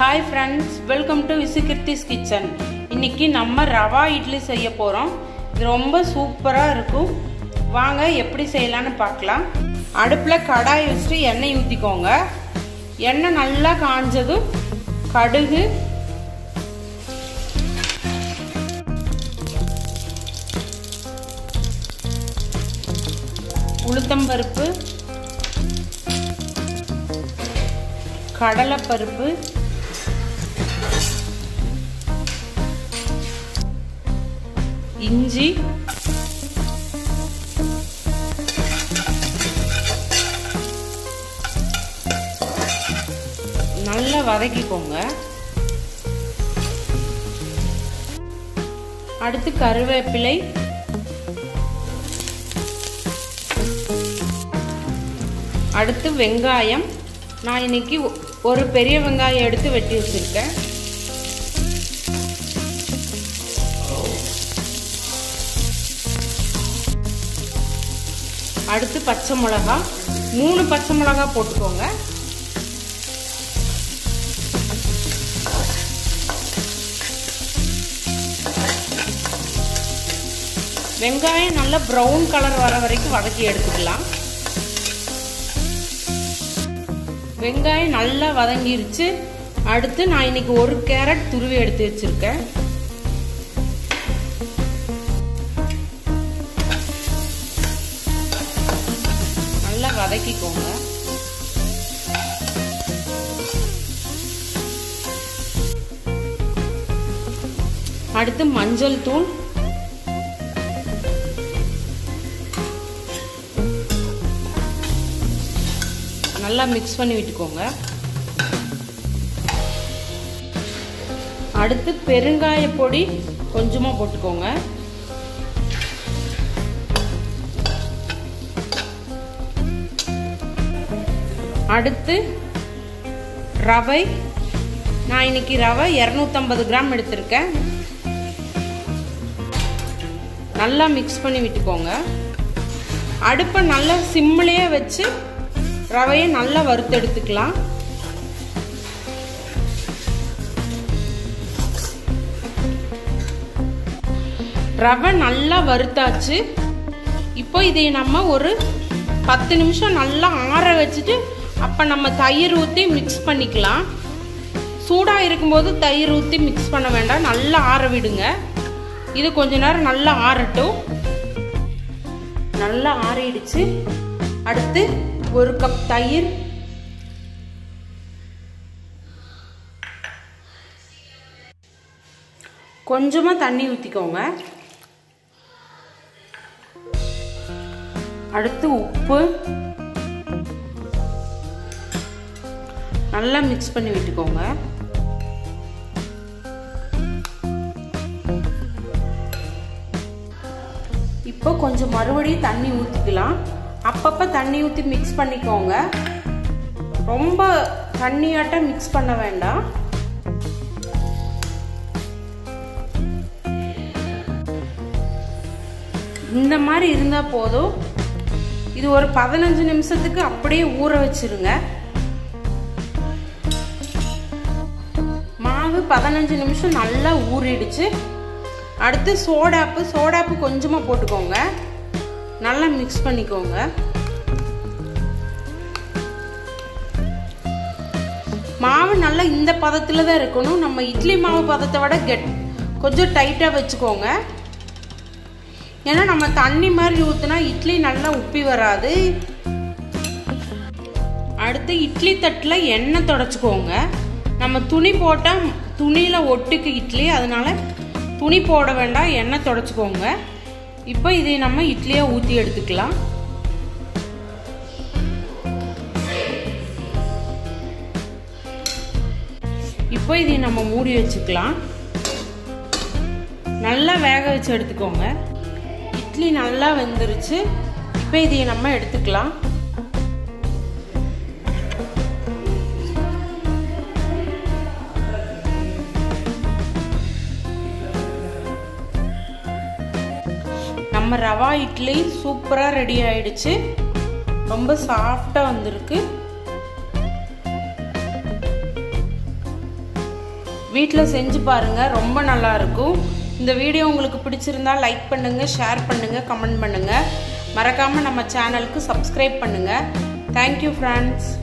hi friends welcome to Visukirthi's kitchen இன்னைக்கு நம்ம ரவா இட்லி செய்ய போகிறோம் இது ரொம்ப சூப்பராக இருக்கும் வாங்க எப்படி செய்யலான்னு பார்க்கலாம் அடுப்பில் கடாய் வச்சுட்டு எண்ணெய் ஊற்றிக்கோங்க எண்ணெய் நல்லா காஞ்சதும் கடுகு உளுத்தம்பருப்பு கடலைப்பருப்பு இஞ்சி நல்லா வதக்கிக்கோங்க அடுத்து கருவேப்பிலை அடுத்து வெங்காயம் நான் இன்னைக்கு ஒரு பெரிய வெங்காயம் எடுத்து வெட்டி வச்சிருக்கேன் அடுத்து பச்சை மிளகா மூணு பச்சை மிளகா போட்டுக்கோங்க வெங்காயம் நல்லா ப்ரௌன் கலர் வர வரைக்கும் வதக்கி எடுத்துக்கலாம் வெங்காயம் நல்லா வதங்கிருச்சு அடுத்து நான் இன்னைக்கு ஒரு கேரட் துருவி எடுத்து வச்சிருக்கேன் நல்லா வதக்கிக்கோங்க அடுத்து மஞ்சள் தூள் நல்லா மிக்ஸ் பண்ணி விட்டுக்கோங்க அடுத்து பெருங்காய பொடி கொஞ்சமாக போட்டுக்கோங்க அடுத்து ரவை நான் இன்னைக்கு ரவை இரநூத்தம்பது கிராம் எடுத்திருக்கேன் நல்லா மிக்ஸ் பண்ணி விட்டுக்கோங்க அடுப்பை நல்லா சிம்மிலேயே வச்சு ரவையை நல்லா வறுத்தெடுத்துக்கலாம் ரவை நல்லா வறுத்தாச்சு இப்போ இதை நம்ம ஒரு பத்து நிமிஷம் நல்லா ஆற வச்சுட்டு அப்போ நம்ம தயிர் ஊற்றி மிக்ஸ் பண்ணிக்கலாம் சூடாக இருக்கும்போது தயிர் ஊற்றி மிக்ஸ் பண்ண வேண்டாம் நல்லா ஆற விடுங்க இது கொஞ்ச நேரம் நல்லா ஆறட்டும் நல்லா ஆறிடுச்சு அடுத்து ஒரு கப் தயிர் கொஞ்சமாக தண்ணி ஊற்றிக்கோங்க அடுத்து உப்பு நல்லா மிக்ஸ் பண்ணி விட்டுக்கோங்க இப்போ கொஞ்சம் மறுபடியும் தண்ணி ஊற்றிக்கலாம் அப்பப்போ தண்ணி ஊற்றி மிக்ஸ் பண்ணிக்கோங்க ரொம்ப தண்ணியாட்டம் மிக்ஸ் பண்ண வேண்டாம் இந்த மாதிரி இருந்தால் போதும் இது ஒரு பதினஞ்சு நிமிஷத்துக்கு அப்படியே ஊற வச்சிருங்க மாவு பதினஞ்சு நிமிஷம் நல்லா ஊறிடுச்சு அடுத்து சோடாப்பு சோடாப்பு கொஞ்சமாக போட்டுக்கோங்க நல்லா மிக்ஸ் பண்ணிக்கோங்க மாவு நல்லா இந்த பதத்தில் தான் இருக்கணும் நம்ம இட்லி மாவு பதத்தை விட கெட் கொஞ்சம் டைட்டாக வச்சுக்கோங்க ஏன்னா நம்ம தண்ணி மாதிரி ஊற்றுனா இட்லி நல்லா உப்பி வராது அடுத்து இட்லி தட்டில் எண்ணெய் தொடச்சிக்கோங்க நம்ம துணி போட்டால் துணியில் ஒட்டுக்கு இட்லி அதனால துணி போட வேண்டாம் எண்ணெய் தொடச்சிக்கோங்க இப்போ இதை நம்ம இட்லியாக ஊற்றி எடுத்துக்கலாம் இப்போ இதை நம்ம மூடி வச்சுக்கலாம் நல்லா வேக வச்சு எடுத்துக்கோங்க இட்லி நல்லா வெந்துருச்சு இப்போ இதை நம்ம எடுத்துக்கலாம் நம்ம ரவா இட்லி சூப்பராக ரெடி ஆயிடுச்சு ரொம்ப சாஃப்டாக வந்திருக்கு வீட்டில் செஞ்சு பாருங்கள் ரொம்ப நல்லா இருக்கும் இந்த வீடியோ உங்களுக்கு பிடிச்சிருந்தா லைக் பண்ணுங்கள் ஷேர் பண்ணுங்கள் கமெண்ட் பண்ணுங்கள் மறக்காமல் நம்ம சேனலுக்கு சப்ஸ்கிரைப் பண்ணுங்கள் தேங்க்யூ ஃப்ரெண்ட்ஸ்